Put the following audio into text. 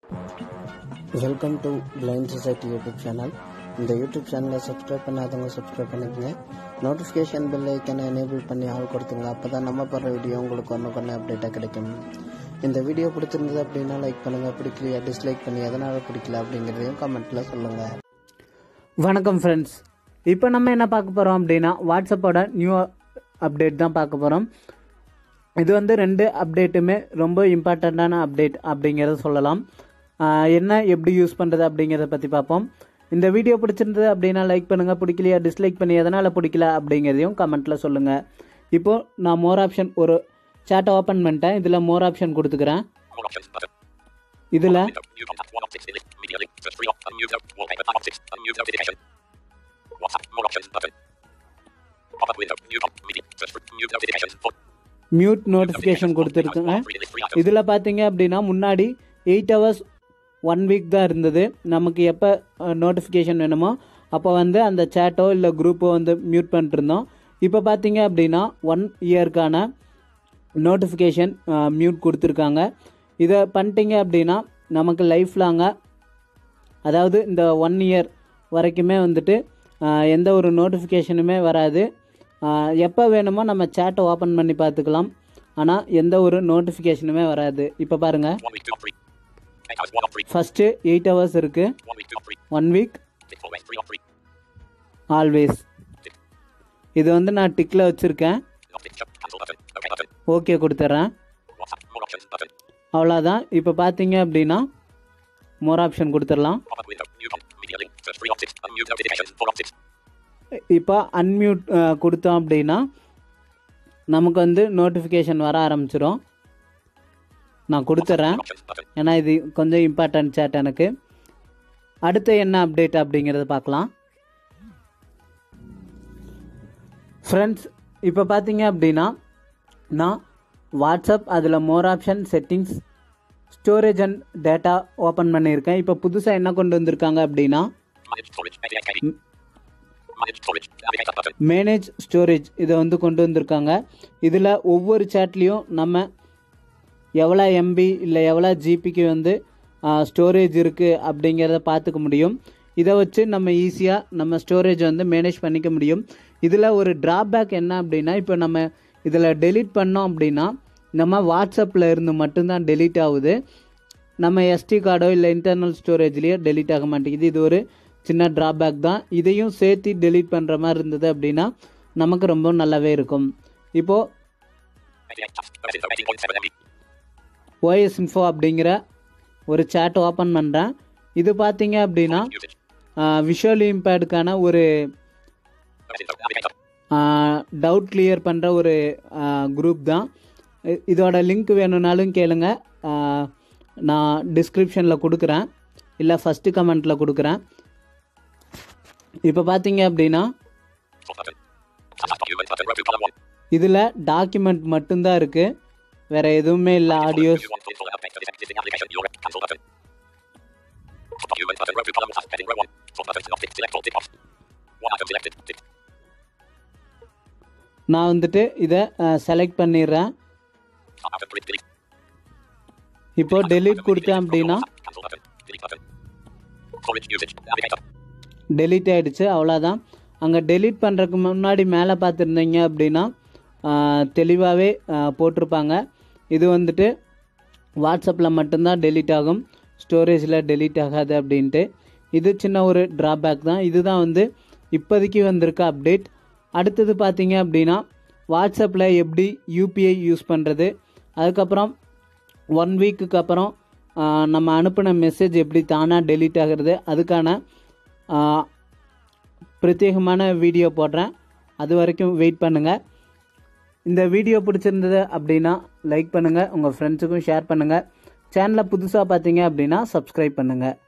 Welcome to blind society YouTube channel இந்த YouTube சேனலை subscribe பண்ணாதவங்க சப்ஸ்கிரைப் பண்ணிக்கங்க நோட்டிஃபிகேஷன் பெல் ஐக்கனை எனேபிள் பண்ணி ஆள் கொடுத்துங்க அப்போ தான் நம்ம போடுற வீடியோ உங்களுக்கு ஒன்று கொண்டு அப்டேட்டாக கிடைக்கும் இந்த வீடியோ பிடிச்சிருந்தது அப்படின்னா லைக் பண்ணுங்கள் பிடிக்கலையா டிஸ்லைக் பண்ணி எதனால் பிடிக்கல அப்படிங்கிறதையும் கமெண்ட்டில் சொல்லுங்கள் வணக்கம் ஃப்ரெண்ட்ஸ் இப்போ நம்ம என்ன பார்க்க போகிறோம் அப்படின்னா வாட்ஸ்அப்போட நியூ அப்டேட் தான் பார்க்க போகிறோம் இது வந்து ரெண்டு அப்டேட்டுமே ரொம்ப இம்பார்ட்டண்ட்டான அப்டேட் அப்படிங்கிறத சொல்லலாம் ஆஹ் என்ன எப்படி யூஸ் பண்ணுறது அப்படிங்கிறத பற்றி பார்ப்போம் இந்த வீடியோ பிடிச்சிருந்தது அப்படின்னா லைக் பண்ணுங்கள் பிடிக்கலையா டிஸ்லைக் பண்ணி எதனால் பிடிக்கல அப்படிங்கிறதையும் கமெண்ட்டில் சொல்லுங்கள் இப்போது நான் மோர் ஆப்ஷன் ஒரு சேட்டை ஓப்பன் பண்ணிட்டேன் இதில் மோர் ஆப்ஷன் கொடுத்துக்கிறேன் More options button. இதில் Window. New contact. One of six. List. Media link. Search free. Unmute. out. Wallpaper. None of six. Unmute notification. WhatsApp. More options button. Pop up window. New contact. Media. Search free. Mute notification. Full. Mute notification கொடுத்துருக்குங்க Free list. Free items. இதில் பார்த்தீங்க அப்படின்னா முன்னாடி eight hours one week தான் இருந்தது நமக்கு எப்போ notification வேணுமோ அப்போ வந்து அந்த சேட்டோ இல்லை குரூப்போ வந்து மியூட் பண்ணிட்டு இருந்தோம் இப்போ பார்த்தீங்க அப்படின்னா ஒன் இயர்க்கான நோட்டிஃபிகேஷன் மியூட் கொடுத்துருக்காங்க இதை பண்ணிட்டீங்க அப்படின்னா நமக்கு லைஃப் லாங்காக அதாவது இந்த ஒன் இயர் வரைக்குமே வந்துட்டு ஆஹ், எந்த ஒரு நோட்டிஃபிகேஷனுமே வராது ஆஹ், எப்போ வேணுமோ நம்ம சேட்டை ஓப்பன் பண்ணி பார்த்துக்கலாம் ஆனால் எந்த ஒரு நோட்டிஃபிகேஷனுமே வராது இப்போ பாருங்கள் One week. Two on free. Eight hours. One on free. First eight hours இருக்குது One week. Two on free. One week Six always. Three on free. Always இது வந்து நான் டிக்கில் வச்சுருக்கேன் Not six. Shut. Cancel button. Okay button. Okay கொடுத்துட்றேன் WhatsApp. More options button. அவ்வளோதான் இப்போ பார்த்தீங்க அப்படின்னா மோர் ஆப்ஷன் கொடுத்துடலாம் Pop up window. New contact. Media link. Search free on six. Unmute notification. Four on six. இப்போ அன்மியூட் கொடுத்தோம் அப்படின்னா நமக்கு வந்து நோட்டிஃபிகேஷன் வர ஆரம்பிச்சிடும் நான் கொடுத்துட்றேன் More options button. ஏன்னா இது கொஞ்சம் இம்பார்ட்டன்ட் சேட் எனக்கு அடுத்து என்ன அப்டேட் அப்படிங்கிறத பார்க்கலாம் ஃப்ரெண்ட்ஸ் இப்போ பார்த்தீங்க அப்படின்னா நான் வாட்ஸ்அப் அதில் more option settings storage and data open பண்ணியிருக்கேன் இப்போ புதுசாக என்ன கொண்டு வந்திருக்காங்க அப்படின்னா Manage storage. 88 KB. Manage storage. Navigator button. Manage storage இதை வந்து கொண்டு வந்திருக்காங்க இதில் ஒவ்வொரு சேட்லேயும் நம்ம எவ்வளோ எம்பி இல்லை எவ்வளோ ஜிபிக்கு வந்து ஸ்டோரேஜ் இருக்குது அப்படிங்கிறத பார்த்துக்க முடியும் இதை வச்சு நம்ம ஈஸியாக நம்ம ஸ்டோரேஜ் வந்து மேனேஜ் பண்ணிக்க முடியும் இதில் ஒரு ட்ராபேக் என்ன அப்படின்னா இப்போ நம்ம இதில் டெலீட் பண்ணோம் அப்படின்னா நம்ம வாட்ஸ்அப்பில் இருந்து மட்டும்தான் டெலீட் ஆகுது நம்ம எஸ்டி கார்டோ இல்லை இன்டர்னல் ஸ்டோரேஜ்லேயோ டெலீட் ஆக மாட்டேங்குது இது ஒரு சின்ன ட்ராபேக் தான் இதையும் சேர்த்து டெலீட் பண்ணுற மாதிரி இருந்தது அப்படின்னா நமக்கு ரொம்ப நல்லாவே இருக்கும் இப்போது 88 tabs. Web info 18.7 MB. OS info அப்படிங்கிற ஒரு சேட் ஓப்பன் பண்ணுறேன் இது பார்த்தீங்க அப்படின்னா Usage. விஷுவல் இம்பேர்டுக்கான ஒரு Web info. Navigator. Doubt clear பண்ணுற ஒரு குரூப் தான் இ- இதோட லிங்க் வேணும்னாலும் கேளுங்க ஆ, நான் டிஸ்கிரிப்ஷனில் கொடுக்குறேன் இல்லை ஃபஸ்ட்டு கமெண்ட்டில் கொடுக்குறேன் இப்போ பார்த்தீங்க அப்படின்னா Source button. Attach document button. Row to column one. இதில் டாக்குமெண்ட் மட்டும்தான் இருக்குது வேறு எதுவுமே இல்லை audios You want full info update for this existing application. Your cancel button. Document button. Row to column one. Heading row one. Source button. Not tick. Select all tick off. One item selected. Tick. நான் வந்துட்டு இதை select பண்ணிடுறேன் Top outer grid. Delete. இப்போ delete கொடுத்தேன் அப்படின்னா Cancel button. Delete button. Storage usage. Navigator. Delete ஆயிடுச்சு அவ்வளோதான் அங்கே டெலீட் பண்ணுறதுக்கு முன்னாடி மேலே பார்த்துருந்தீங்க அப்படின்னா தெளிவாகவே போட்டிருப்பாங்க இது வந்துட்டு வாட்ஸ்அப்பில் மட்டும்தான் டெலீட் ஆகும் ஸ்டோரேஜில் டெலீட் ஆகாது அப்படின்ட்டு இது சின்ன ஒரு ட்ராபேக் தான் இதுதான் வந்து இப்போதைக்கு வந்திருக்க அப்டேட் அடுத்தது பார்த்தீங்க அப்படின்னா வாட்ஸ்அப்பில் எப்படி யூபிஐ யூஸ் பண்ணுறது அதுக்கப்புறம் ஒன் வீக்குக்கு அப்புறம் ஆ, நம்ம அனுப்பின மெசேஜ் எப்படி தானாக டெலீட் ஆகிறது அதுக்கான ஆ, பிரத்யேகமான வீடியோ போடுறேன் அது வரைக்கும் வெயிட் பண்ணுங்கள் இந்த வீடியோ பிடிச்சிருந்தது அப்படின்னா லைக் பண்ணுங்கள் உங்கள் ஃப்ரெண்ட்ஸுக்கும் ஷேர் பண்ணுங்கள் சேனலை புதுசாக பார்த்தீங்க அப்படின்னா சப்ஸ்கிரைப் பண்ணுங்கள்